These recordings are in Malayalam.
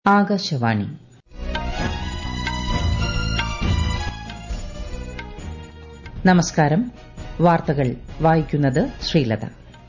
ആകാശവാണി നമസ്കാരം വാർത്തകൾ വായിക്കുന്നത് ശ്രീലത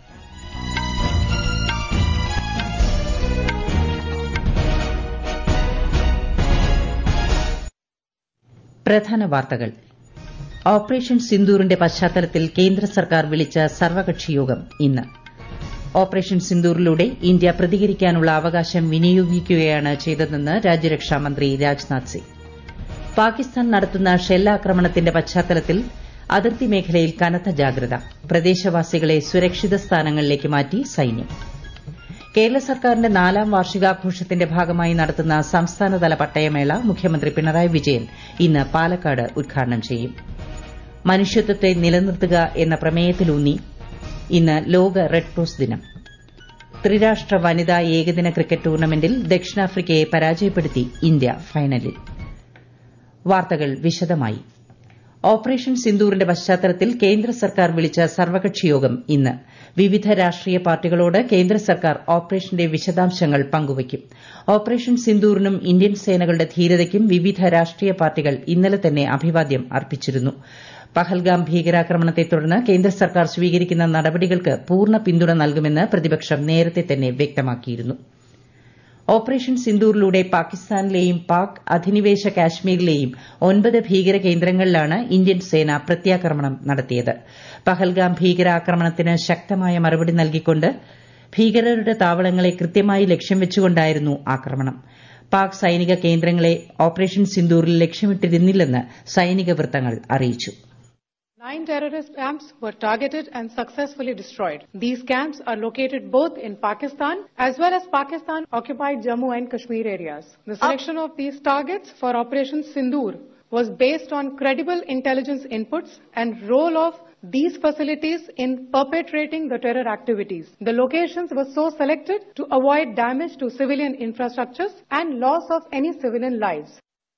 പ്രധാന വാർത്തകൾ ഓപ്പറേഷൻ സിന്ദൂറിന്റെ പശ്ചാത്തലത്തിൽ കേന്ദ്ര സർക്കാർ വിളിച്ച സർവകക്ഷി യോഗം ഇന്ന് ഓപ്പറേഷൻ സിന്ദൂറിലൂടെ ഇന്ത്യ പ്രതികരിക്കാനുള്ള അവകാശം വിനിയോഗിക്കുകയാണ് ചെയ്തതെന്ന് രാജ്യരക്ഷാമന്ത്രി രാജ്നാഥ് സിംഗ് പാകിസ്ഥാൻ നടത്തുന്ന ഷെല്ലാക്രമണത്തിന്റെ പശ്ചാത്തലത്തിൽ അതിർത്തി മേഖലയിൽ കനത്ത ജാഗ്രത പ്രദേശവാസികളെ സുരക്ഷിത സ്ഥാനങ്ങളിലേക്ക് മാറ്റി സൈന്യം കേരള സർക്കാരിന്റെ നാലാം വാർഷികാഘോഷത്തിന്റെ ഭാഗമായി നടത്തുന്ന സംസ്ഥാനതല പട്ടയമേള മുഖ്യമന്ത്രി പിണറായി വിജയൻ ഇന്ന് പാലക്കാട് ഉദ്ഘാടനം ചെയ്യും മനുഷ്യത്വത്തെ നിലനിർത്തുക എന്ന പ്രമേയത്തിലൂന്നി ഇന്ന് ലോക റെഡ് ക്രോസ് ദിനം ത്രിരാഷ്ട്ര വനിതാ ഏകദിന ക്രിക്കറ്റ് ടൂർണമെന്റിൽ ദക്ഷിണാഫ്രിക്കയെ പരാജയപ്പെടുത്തി ഇന്ത്യ ഫൈനലിൽ വാർത്തകൾ വിശദമായി ഓപ്പറേഷൻ സിന്ദൂറിന്റെ പശ്ചാത്തലത്തിൽ കേന്ദ്ര സർക്കാർ വിളിച്ച സർവകക്ഷി യോഗം ഇന്ന് വിവിധ രാഷ്ട്രീയ പാർട്ടികളോട് കേന്ദ്ര സർക്കാർ ഓപ്പറേഷന്റെ വിശദാംശങ്ങൾ പങ്കുവയ്ക്കും ഓപ്പറേഷൻ സിന്ദൂറിനും ഇന്ത്യൻ സേനകളുടെ ധീരതയ്ക്കും വിവിധ രാഷ്ട്രീയ പാർട്ടികൾ ഇന്നലെ തന്നെ അഭിവാദ്യം അർപ്പിച്ചിരുന്നു പഹൽഗാം ഭീകരാക്രമണത്തെ തുടർന്ന് കേന്ദ്ര സർക്കാർ സ്വീകരിക്കുന്ന നടപടികൾക്ക് പൂർണ്ണ പിന്തുണ നൽകുമെന്ന് പ്രതിപക്ഷം നേരത്തെ തന്നെ വ്യക്തമാക്കിയിരുന്നു ഓപ്പറേഷൻ സിന്ദൂറിലൂടെ പാകിസ്ഥാനിലെയും പാക് അധിനിവേശ കാശ്മീരിലെയും ഒൻപത് ഭീകര കേന്ദ്രങ്ങളിലാണ് ഇന്ത്യൻ സേന പ്രത്യാക്രമണം നടത്തിയത് പഹൽഗാം ഭീകരാക്രമണത്തിന് ശക്തമായ മറുപടി നൽകിക്കൊണ്ട് ഭീകരരുടെ താവളങ്ങളെ കൃത്യമായി ലക്ഷ്യം വെച്ചുകൊണ്ടായിരുന്നു ആക്രമണം പാക് സൈനിക കേന്ദ്രങ്ങളെ ഓപ്പറേഷൻ സിന്ദൂറിൽ ലക്ഷ്യമിട്ടിരുന്നില്ലെന്ന് സൈനിക വൃത്തങ്ങൾ അറിയിച്ചു Nine terrorist camps were targeted and successfully destroyed. These camps are located both in Pakistan as well as Pakistan occupied Jammu and Kashmir areas. The selection of these targets for Operation Sindoor was based on credible intelligence inputs and role of these facilities in perpetrating the terror activities. The locations were so selected to avoid damage to civilian infrastructures and loss of any civilian lives.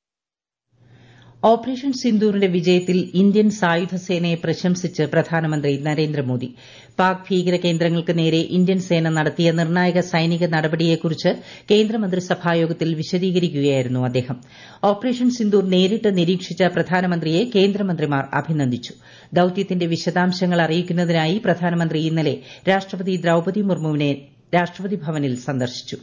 Operation സിന്ദൂറിന്റെ വിജയത്തിൽ ഇന്ത്യൻ സായുധ സേനയെ പ്രശംസിച്ച് പ്രധാനമന്ത്രി നരേന്ദ്രമോദി പാക് ഭീകര കേന്ദ്രങ്ങൾക്ക് നേരെ ഇന്ത്യൻ സേന നടത്തിയ നിർണായക സൈനിക നടപടിയെക്കുറിച്ച് കേന്ദ്രമന്ത്രിസഭായോഗത്തിൽ വിശദീകരിക്കുകയായിരുന്നു അദ്ദേഹം ഓപ്പറേഷൻ സിന്ദൂർ നേരിട്ട് നിരീക്ഷിച്ച പ്രധാനമന്ത്രിയെ കേന്ദ്രമന്ത്രിമാർ അഭിനന്ദിച്ചു ദൌത്യത്തിന്റെ വിശദാംശങ്ങൾ അറിയിക്കുന്നതിനായി പ്രധാനമന്ത്രി ഇന്നലെ രാഷ്ട്രപതി ദ്രൌപതി മുർമുവിനെ രാഷ്ട്രപതി ഭവനിൽ സന്ദർശിച്ചു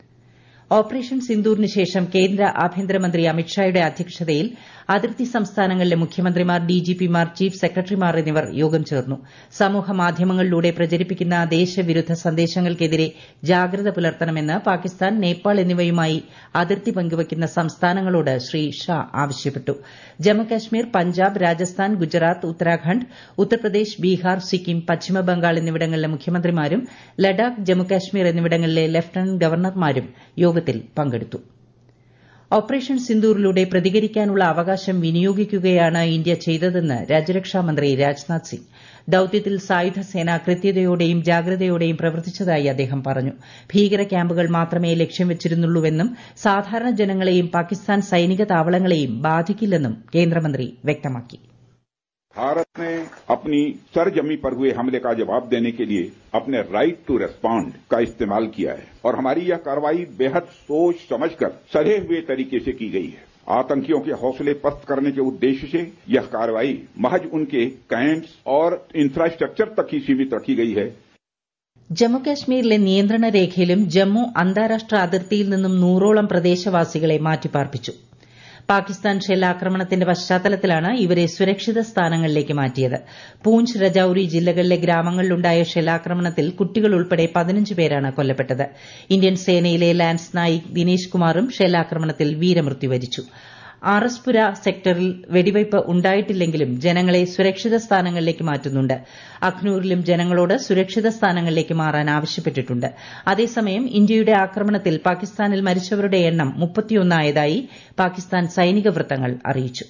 ഓപ്പറേഷൻ സിന്ദൂറിന് ശേഷം കേന്ദ്ര ആഭ്യന്തരമന്ത്രി അമിത്ഷായുടെ അധ്യക്ഷതയിൽ അതിർത്തി സംസ്ഥാനങ്ങളിലെ മുഖ്യമന്ത്രിമാർ ഡിജിപിമാർ ചീഫ് സെക്രട്ടറിമാർ എന്നിവർ യോഗം ചേർന്നു സമൂഹ മാധ്യമങ്ങളിലൂടെ പ്രചരിപ്പിക്കുന്ന ദേശവിരുദ്ധ സന്ദേശങ്ങൾക്കെതിരെ ജാഗ്രത പുലർത്തണമെന്ന് പാകിസ്ഥാൻ നേപ്പാൾ എന്നിവയുമായി അതിർത്തി പങ്കുവയ്ക്കുന്ന സംസ്ഥാനങ്ങളോട് ശ്രീ ഷാ ആവശ്യപ്പെട്ടു ജമ്മുകാശ്മീർ പഞ്ചാബ് രാജസ്ഥാൻ ഗുജറാത്ത് ഉത്തരാഖണ്ഡ് ഉത്തർപ്രദേശ് ബീഹാർ സിക്കിം പശ്ചിമബംഗാൾ എന്നിവിടങ്ങളിലെ മുഖ്യമന്ത്രിമാരും ലഡാക്ക് ജമ്മുകാശ്മീർ എന്നിവിടങ്ങളിലെ ലഫ്റ്റനന്റ് ഗവർണർമാരും യോഗത്തിൽ പങ്കെടുത്തു ഓപ്പറേഷൻ സിന്ദൂറിലൂടെ പ്രതികരിക്കാനുള്ള അവകാശം വിനിയോഗിക്കുകയാണ് ഇന്ത്യ ചെയ്തതെന്ന് രാജ്യരക്ഷാമന്ത്രി രാജ്നാഥ് സിംഗ് ദൌത്യത്തിൽ സായുധ സേന കൃത്യതയോടെയും ജാഗ്രതയോടെയും പ്രവർത്തിച്ചതായി അദ്ദേഹം പറഞ്ഞു ഭീകര ക്യാമ്പുകൾ മാത്രമേ ലക്ഷ്യം വെച്ചിരുന്നുള്ളൂവെന്നും സാധാരണ ജനങ്ങളെയും പാകിസ്ഥാൻ സൈനിക താവളങ്ങളെയും ബാധിക്കില്ലെന്നും കേന്ദ്രമന്ത്രി വ്യക്തമാക്കി भारत ने अपनी सरजमी पर हुए हमले का जवाब देने के लिए अपने राइट टू रेस्पॉन्ड का इस्तेमाल किया है और हमारी यह कार्रवाई बेहद सोच समझकर सधे हुए तरीके से की गई है आतंकियों के हौसले पस्त करने के उद्देश्य से यह कार्रवाई महज उनके कैंप्स और इंफ्रास्ट्रक्चर तक ही सीमित रखी गई है ജമ്മുകാശ്മീരിലെ നിയന്ത്രണ രേഖയിലും ജമ്മു അന്താരാഷ്ട്ര അതിർത്തിയിൽ നിന്നും നൂറോളം പ്രദേശവാസികളെ മാറ്റിപ്പാർപ്പിച്ചു പാകിസ്ഥാൻ ഷെല്ലാക്രമണത്തിന്റെ പശ്ചാത്തലത്തിലാണ് ഇവരെ സുരക്ഷിത സ്ഥാനങ്ങളിലേക്ക് മാറ്റിയത് പൂഞ്ച് രജൌരി ജില്ലകളിലെ ഗ്രാമങ്ങളിലുണ്ടായ ഷെല്ലാക്രമണത്തിൽ കുട്ടികൾ ഉൾപ്പെടെ പതിനഞ്ച് പേരാണ് കൊല്ലപ്പെട്ടത് ഇന്ത്യൻ സേനയിലെ ലാൻസ് നായിക് ദിനേശ് കുമാറും ഷെല്ലാക്രമണത്തിൽ വീരമൃത്യു വരിച്ചു ആറസ്പുര സെക്ടറിൽ വെടിവയ്പ് ഉണ്ടായിട്ടില്ലെങ്കിലും ജനങ്ങളെ സുരക്ഷിത സ്ഥാനങ്ങളിലേക്ക് മാറ്റുന്നുണ്ട് അഖ്നൂറിലും ജനങ്ങളോട് സുരക്ഷിത സ്ഥാനങ്ങളിലേക്ക് മാറാൻ ആവശ്യപ്പെട്ടിട്ടുണ്ട് അതേസമയം ഇന്ത്യയുടെ ആക്രമണത്തിൽ പാകിസ്ഥാനിൽ മരിച്ചവരുടെ എണ്ണം മുപ്പത്തിയൊന്നായതായി പാകിസ്ഥാൻ സൈനിക വൃത്തങ്ങൾ അറിയിച്ചു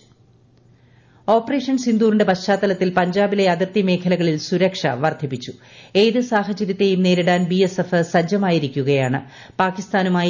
ഓപ്പറേഷൻ സിന്ദൂറിന്റെ പശ്ചാത്തലത്തിൽ പഞ്ചാബിലെ അതിർത്തി മേഖലകളിൽ സുരക്ഷ വർദ്ധിപ്പിച്ചു ഏത് സാഹചര്യത്തെയും നേരിടാൻ ബിഎസ്എഫ് സജ്ജമായിരിക്കുകയാണ് പാകിസ്ഥാനുമായി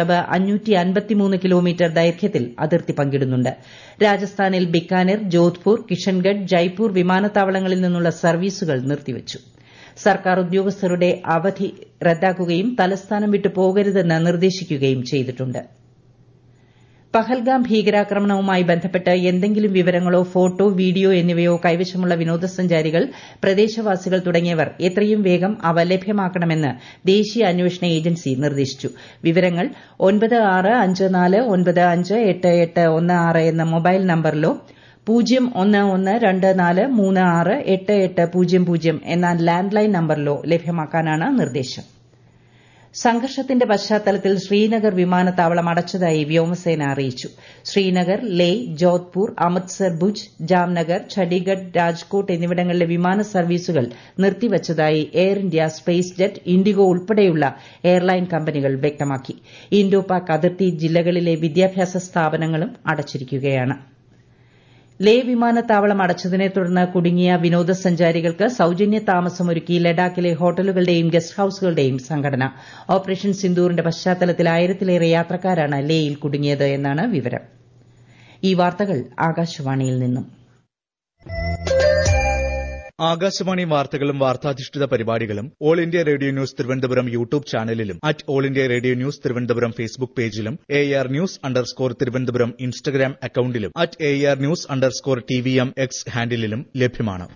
പഞ്ചാബ് കിലോമീറ്റർ ദൈർഘ്യത്തിൽ അതിർത്തി പങ്കിടുന്നുണ്ട് രാജസ്ഥാനിൽ ബിക്കാനീർ ജോധ്പൂർ കിഷൻഗഡ് ജയ്പൂർ വിമാനത്താവളങ്ങളിൽ നിന്നുള്ള സർവീസുകൾ നിർത്തിവച്ചു സർക്കാർ ഉദ്യോഗസ്ഥരുടെ അവധി റദ്ദാക്കുകയും തലസ്ഥാനം വിട്ടു പോകരുതെന്ന് നിർദ്ദേശിക്കുകയും ചെയ്തിട്ടുണ്ട് പഹൽഗാം ഭീകരാക്രമണവുമായി ബന്ധപ്പെട്ട് എന്തെങ്കിലും വിവരങ്ങളോ ഫോട്ടോ വീഡിയോ എന്നിവയോ കൈവശമുള്ള വിനോദസഞ്ചാരികൾ പ്രദേശവാസികൾ തുടങ്ങിയവർ എത്രയും വേഗം അവ ലഭ്യമാക്കണമെന്ന് ദേശീയ അന്വേഷണ ഏജൻസി നിർദ്ദേശിച്ചു വിവരങ്ങൾ ഒൻപത് ആറ് അഞ്ച് നാല് ഒൻപത് അഞ്ച് എട്ട് എട്ട് ഒന്ന് ആറ് എന്ന മൊബൈൽ നമ്പറിലോ പൂജ്യം ഒന്ന് ഒന്ന് രണ്ട് നാല് മൂന്ന് ആറ് എട്ട് എട്ട് പൂജ്യം പൂജ്യം എന്ന ലാൻഡ് ലൈൻ നമ്പറിലോ ലഭ്യമാക്കാനാണ് നിർദ്ദേശം സംഘർഷത്തിന്റെ പശ്ചാത്തലത്തിൽ ശ്രീനഗർ വിമാനത്താവളം അടച്ചതായി വ്യോമസേന അറിയിച്ചു ശ്രീനഗർ ലേ ജോധ്പൂർ അമൃത്സർ ഭുജ് ജാംനഗർ ഛണ്ഡീഗഡ് രാജ്കോട്ട് എന്നിവിടങ്ങളിലെ വിമാന സർവീസുകൾ നിർത്തിവച്ചതായി air India SpiceJet IndiGo ഉൾപ്പെടെയുള്ള എയർലൈൻ കമ്പനികൾ വ്യക്തമാക്കി ഇൻഡോ പാക് അതിർത്തി ജില്ലകളിലെ വിദ്യാഭ്യാസ സ്ഥാപനങ്ങളും അടച്ചിരിക്കുകയാണ് ലേ വിമാനത്താവളം അടച്ചതിനെ തുടർന്ന് കുടുങ്ങിയ വിനോദസഞ്ചാരികൾക്ക് സൌജന്യ താമസമൊരുക്കി ലഡാക്കിലെ ഹോട്ടലുകളുടെയും ഗസ്റ്റ് ഹൌസുകളുടെയും സംഘടന ഓപ്പറേഷൻ സിന്ദൂറിന്റെ പശ്ചാത്തലത്തിൽ ആയിരത്തിലേറെ യാത്രക്കാരാണ് ലേയിൽ കുടുങ്ങിയത് എന്നാണ് വിവരം ഈ വാർത്തകൾ ആകാശവാണിയിൽ നിന്നും ആകാശവാണി വാർത്തകളും വാർത്താധിഷ്ഠിത പരിപാടികളും all India radio news Thiruvananthapuram YouTube ചാനലിലും at all India radio news Thiruvananthapuram Facebook പേജിലും A R news underscore Thiruvananthapuram Instagram അക്കൌണ്ടിലും at A R news underscore T V M X ഹാൻഡിലും ലഭ്യമാണ്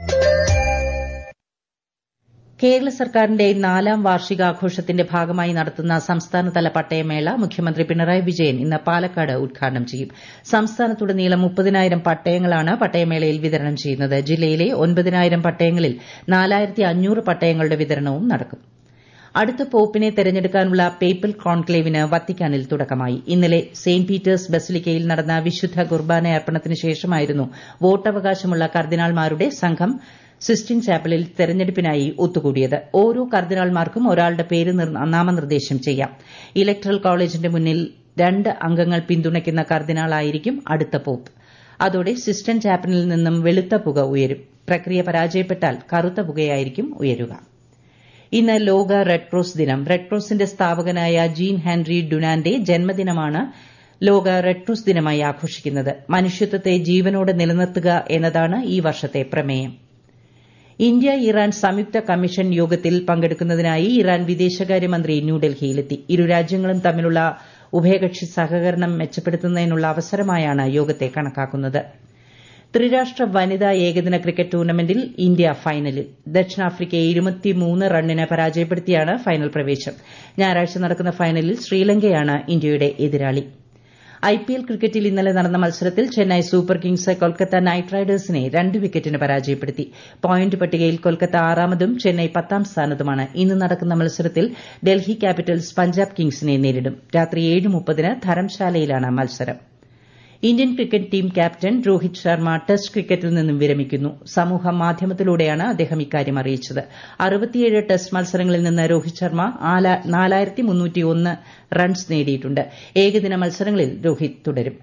കേരള സർക്കാരിന്റെ നാലാം വാർഷികാഘോഷത്തിന്റെ ഭാഗമായി നടത്തുന്ന സംസ്ഥാനതല പട്ടയമേള മുഖ്യമന്ത്രി പിണറായി വിജയൻ ഇന്ന് പാലക്കാട് ഉദ്ഘാടനം ചെയ്യും സംസ്ഥാനത്തുടനീളം മുപ്പതിനായിരം പട്ടയങ്ങളാണ് പട്ടയമേളയിൽ വിതരണം ചെയ്യുന്നത് ജില്ലയിലെ ഒൻപതിനായിരം പട്ടയങ്ങളിൽ നാലായിരത്തി അഞ്ഞൂറ് പട്ടയങ്ങളുടെ വിതരണവും നടക്കും അടുത്ത പോപ്പിനെ തെരഞ്ഞെടുക്കാനുള്ള പേപ്പിൾ കോൺക്ലേവിന് വത്തിക്കാനിൽ തുടക്കമായി ഇന്നലെ സെന്റ് പീറ്റേഴ്സ് ബസിലിക്കയിൽ നടന്ന വിശുദ്ധ കുർബാന അർപ്പണത്തിന് ശേഷമായിരുന്നു വോട്ടവകാശമുള്ള കർദിനാൾമാരുടെ സംഘം സിസ്റ്റിൻ ചാപ്പലിൽ തെരഞ്ഞെടുപ്പിനായി ഒത്തുകൂടിയത് ഓരോ കർദിനാൾമാർക്കും ഒരാളുടെ പേര് നാമനിർദ്ദേശം ചെയ്യാം ഇലക്ട്രൽ കോളേജിന്റെ മുന്നിൽ രണ്ട് അംഗങ്ങൾ പിന്തുണയ്ക്കുന്ന കർദിനാളായിരിക്കും അടുത്ത പോപ്പ് അതോടെ സിസ്റ്റൻ ചാപ്പലിൽ നിന്നും വെളുത്ത പുക ഉയരും പ്രക്രിയ പരാജയപ്പെട്ടാൽ കറുത്ത പുകയായിരിക്കും ഉയരുക ഇന്ന് ലോക റെഡ് ക്രോസ് ദിനം റെഡ് ക്രോസിന്റെ സ്ഥാപകനായ ജീൻ ഹെൻറി ഡുനാന്റെ ജന്മദിനമാണ് ലോക റെഡ് ക്രോസ് ദിനമായി ആഘോഷിക്കുന്നത് മനുഷ്യത്വത്തെ ജീവനോടെ നിലനിർത്തുക എന്നതാണ് ഈ വർഷത്തെ പ്രമേയം ഇന്ത്യ ഇറാൻ സംയുക്ത കമ്മീഷൻ യോഗത്തിൽ പങ്കെടുക്കുന്നതിനായി ഇറാൻ വിദേശകാര്യമന്ത്രി ന്യൂഡൽഹിയിലെത്തി ഇരു രാജ്യങ്ങളും തമ്മിലുള്ള ഉഭയകക്ഷി സഹകരണം മെച്ചപ്പെടുത്തുന്നതിനുള്ള അവസരമായാണ് യോഗത്തെ കണക്കാക്കുന്നത് ത്രിരാഷ്ട്ര വനിതാ ഏകദിന ക്രിക്കറ്റ് ടൂർണമെന്റിൽ ഇന്ത്യ ഫൈനലിൽ ദക്ഷിണാഫ്രിക്കയെ ഇരുപത്തിമൂന്ന് റണ്ണിന് പരാജയപ്പെടുത്തിയാണ് ഫൈനൽ പ്രവേശം ഞായറാഴ്ച നടക്കുന്ന ഫൈനലിൽ ശ്രീലങ്കയാണ് ഇന്ത്യയുടെ എതിരാളി ഐപിഎൽ ക്രിക്കറ്റിൽ ഇന്നലെ നടന്ന മത്സരത്തിൽ Chennai super kings Kolkata knight റൈഡേഴ്സിനെ രണ്ട് വിക്കറ്റിന് പരാജയപ്പെടുത്തി പോയിന്റ് പട്ടികയിൽ കൊൽക്കത്ത ആറാമതും ചെന്നൈ പത്താം സ്ഥാനത്തുമാണ് ഇന്ന് നടക്കുന്ന മത്സരത്തിൽ ഡൽഹി ക്യാപിറ്റൽസ് പഞ്ചാബ് കിങ്സിനെ നേരിടും രാത്രി ഏഴ് മുപ്പതിന് ധരംശാലയിലാണ് മത്സരം Indian cricket team captain Rohit Sharma test ക്രിക്കറ്റിൽ നിന്നും വിരമിക്കുന്നു സമൂഹ മാധ്യമത്തിലൂടെയാണ് അദ്ദേഹം ഇക്കാര്യം അറിയിച്ചത് അറുപത്തിയേഴ് ടെസ്റ്റ് മത്സരങ്ങളിൽ നിന്ന് രോഹിത് ശർമ്മ നാലായിരത്തി മുന്നൂറ്റിയൊന്ന് റൺസ് നേടിയിട്ടുണ്ട് ഏകദിന മത്സരങ്ങളിൽ രോഹിത് തുടരും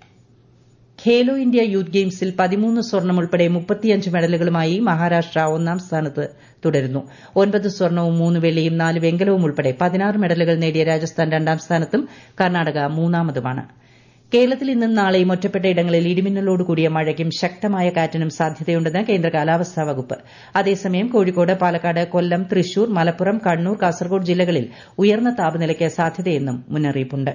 ഖേലോ ഇന്ത്യ യൂത്ത് ഗെയിംസിൽ പതിമൂന്ന് സ്വർണം ഉൾപ്പെടെ മുപ്പത്തിയഞ്ച് മെഡലുകളുമായി മഹാരാഷ്ട്ര ഒന്നാം സ്ഥാനത്ത് തുടരുന്നു ഒൻപത് സ്വർണവും മൂന്ന് വെള്ളിയും നാല് വെങ്കലവും ഉൾപ്പെടെ പതിനാറ് മെഡലുകൾ നേടിയ രാജസ്ഥാൻ രണ്ടാം സ്ഥാനത്തും കർണാടക മൂന്നാമതുമാണ് കേരളത്തിൽ ഇന്നും നാളെയും ഒറ്റപ്പെട്ട ഇടങ്ങളിൽ ഇടിമിന്നലോട് കൂടിയ മഴയ്ക്കും ശക്തമായ കാറ്റിനും സാധ്യതയുണ്ടെന്ന് കേന്ദ്ര കാലാവസ്ഥാ വകുപ്പ് അതേസമയം കോഴിക്കോട് പാലക്കാട് കൊല്ലം തൃശൂർ മലപ്പുറം കണ്ണൂർ കാസർഗോഡ് ജില്ലകളിൽ ഉയർന്ന താപനിലയ്ക്ക് സാധ്യതയെന്നും മുന്നറിയിപ്പുണ്ട്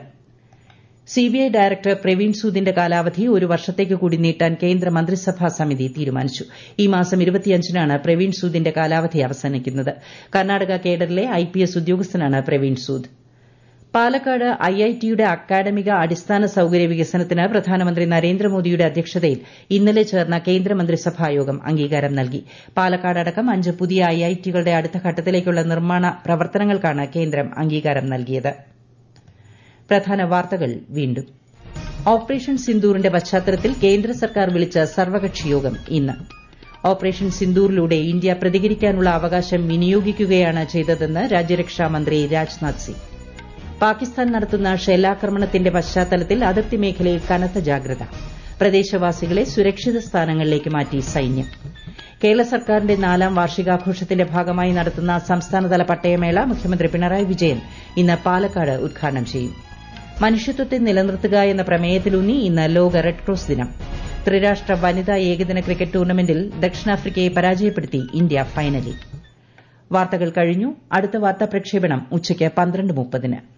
സിബിഐ ഡയറക്ടർ പ്രവീൺ സൂദിന്റെ കാലാവധി ഒരു വർഷത്തേക്ക് കൂടി നീട്ടാൻ കേന്ദ്ര മന്ത്രിസഭാ സമിതി തീരുമാനിച്ചു ഈ മാസം ഇരുപത്തിയഞ്ചിനാണ് പ്രവീൺ സൂദിന്റെ കാലാവധി അവസാനിക്കുന്നത് കർണാടക കേഡറിലെ ഐപിഎസ് ഉദ്യോഗസ്ഥനാണ് പ്രവീൺ സൂദ് പാലക്കാട് ഐഐടിയുടെ അക്കാഡമിക അടിസ്ഥാന സൌകര്യ വികസനത്തിന് പ്രധാനമന്ത്രി നരേന്ദ്രമോദിയുടെ അധ്യക്ഷതയിൽ ഇന്നലെ ചേർന്ന കേന്ദ്രമന്ത്രിസഭായോഗം അംഗീകാരം നൽകി പാലക്കാട് അടക്കം അഞ്ച് പുതിയ ഐഐടികളുടെ അടുത്ത ഘട്ടത്തിലേക്കുള്ള നിർമ്മാണ പ്രവർത്തനങ്ങൾക്കാണ് കേന്ദ്രം അംഗീകാരം നൽകിയത് പ്രധാന വാർത്തകൾ വീണ്ടും ഓപ്പറേഷൻ സിന്ദൂറിന്റെ പശ്ചാത്തലത്തിൽ കേന്ദ്ര സർക്കാർ വിളിച്ച സർവകക്ഷി യോഗം ഇന്ന് ഓപ്പറേഷൻ സിന്ദൂറിലൂടെ ഇന്ത്യ പ്രതികരിക്കാനുള്ള അവകാശം വിനിയോഗിക്കുകയാണ് ചെയ്തതെന്ന് രാജ്യരക്ഷാ മന്ത്രി രാജ്നാഥ് സിംഗ് പാകിസ്ഥാൻ നടത്തുന്ന ഷെല്ലാക്രമണത്തിന്റെ പശ്ചാത്തലത്തിൽ അതിർത്തി മേഖലയിൽ കനത്ത ജാഗ്രത പ്രദേശവാസികളെ സുരക്ഷിത സ്ഥാനങ്ങളിലേക്ക് മാറ്റി സൈന്യം കേരള സർക്കാരിന്റെ നാലാം വാർഷികാഘോഷത്തിന്റെ ഭാഗമായി നടത്തുന്ന സംസ്ഥാനതല പട്ടയമേള മുഖ്യമന്ത്രി പിണറായി വിജയൻ ഇന്ന് പാലക്കാട് ഉദ്ഘാടനം ചെയ്യും മനുഷ്യത്വത്തെ നിലനിർത്തുക എന്ന പ്രമേയത്തിലൂന്നി ഇന്ന് ലോക റെഡ് ക്രോസ് ദിനം ത്രിരാഷ്ട്ര വനിതാ ഏകദിന ക്രിക്കറ്റ് ടൂർണമെന്റിൽ ദക്ഷിണാഫ്രിക്കയെ പരാജയപ്പെടുത്തി ഇന്ത്യ ഫൈനലിൽ വാർത്തകൾ കഴിഞ്ഞു അടുത്ത വാർത്താ പ്രക്ഷേപണം ഉച്ചയ്ക്ക് പന്ത്രണ്ട് മുപ്പതിന്